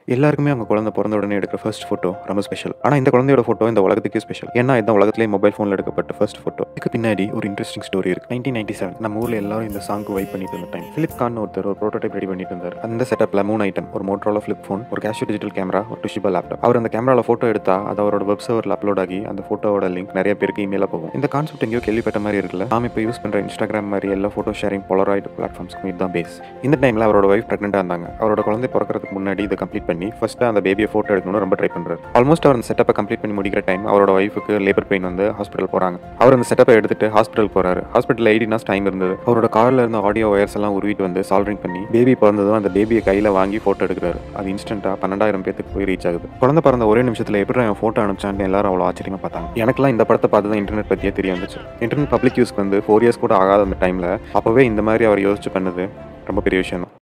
எல்லாருக்குமே அவங்க குழந்தை பிறந்த உடனே எடுக்கிற ஃபர்ஸ்ட் ஃபோட்டோ ரொம்ப ஸ்பெஷல் ஆனால் இந்த குழந்தையோட ஃபோட்டோ இந்த உலகத்துக்கே ஸ்பெஷல் ஏன்னா இதுதான் உலகத்திலே மொபைல் ஃபோனில் எடுக்கப்பட்ட ஃபர்ஸ்ட் ஃபோட்டோ இதுக்கு பின்னாடி ஒரு இன்ட்ரெஸ்டிங் ஸ்டோரி இருக்கு நைன்டீன் நைன்டி செவன் நம்ம ஊரில் எல்லாரும் இந்த சாங்க்கு வைப் பண்ணிட்டு இருந்த டைம் ஃபிலிப் கான் ஒருத்தர் ஒரு ப்ரோட்டோடைப் ரெடி பண்ணிட்டு இருந்தார் அந்த செட்டப்பில் மூணு ஐட்டம் ஒரு மோட்டரோல ஃபிளிப் ஃபோன் ஒரு கேஷியோ டிஜிட்டல் கேமரா ஒரு டுஷிபா லேப்டாப் அவர் அந்த கேமராவில் ஃபோட்டோ எடுத்தா அது அவரோட வெப் சர்வரில் அப்லோட் ஆகி அந்த ஃபோட்டோவோட லிங்க் நிறைய பேருக்கு இமெயிலாக போகும் இந்த கான்செப்ட் எங்கேயோ கேள்விப்பட்ட மாதிரி இருக்குல்ல நாம இப்போ யூஸ் பண்ணுற இன்ஸ்டாகிராம் மாதிரி எல்லா ஃபோட்டோ ஷேரிங் போலராய்டு பிளாட்ஃபார்ம்ஸ்க்கும் இதுதான் பேஸ் இந்த டைமில் அவரோட ஒய்ஃப் ப்ரெக்னெண்டாக இருந்தாங்க அவரோட குழந்தை பிறக்கிறதுக்கு முன்னாடி இதை கம்ப்ளீட் பண்ணி ஃபர்ஸ்ட் அந்த பேபியை ஃபோட்டோ எடுக்கணும்னு ரொம்ப ட்ரை பண்ணுறாரு ஆல்மோஸ்ட் அவர் அந்த செட்டப்பை கம்ப்ளீட் பண்ணி முடிக்கிற டைம் அவரோட ஒய்ஃபுக்கு லேபர் பெயின் வந்து ஹாஸ்பிட்டல் போகிறாங்க அவர் அந்த செட்டப்பை எடுத்துட்டு ஹாஸ்பிட்டல் போறாரு ஹாஸ்பிட்டல் எயிட்டி நாஸ் டைம் இருந்தது அவரோட கார்ல இருந்த ஆடியோ ஒயர்ஸ் எல்லாம் உருவிட்டு வந்து சால்வரிங் பண்ணி பேபி பிறந்ததும் அந்த பேபியை கையில் வாங்கி ஃபோட்டோ எடுக்கிறாரு அது இன்ஸ்டன்ட்டாக பன்னெண்டாயிரம் பேத்துக்கு போய் ரீச் ஆகுது குழந்தை பிறந்த ஒரே நிமிஷத்தில் எப்படி அவன் ஃபோட்டோ அனுப்பிச்சான்னு எல்லாரும் அவ்வளோ ஆச்சரியமா பார்த்தாங்க எனக்குலாம் இந்த படத்தை பார்த்து தான் இன்டர்நெட் பற்றியே தெரிய வந்துச்சு இன்டர்நெட் பப்ளிக் யூஸ்க்கு வந்து ஃபோர் இயர்ஸ் கூட ஆகாத அந்த டைமில் அப்போவே இந்த மாதிரி அவர் யோசிச்சு பண்ணது ரொம்ப பெரிய விஷயம் தான்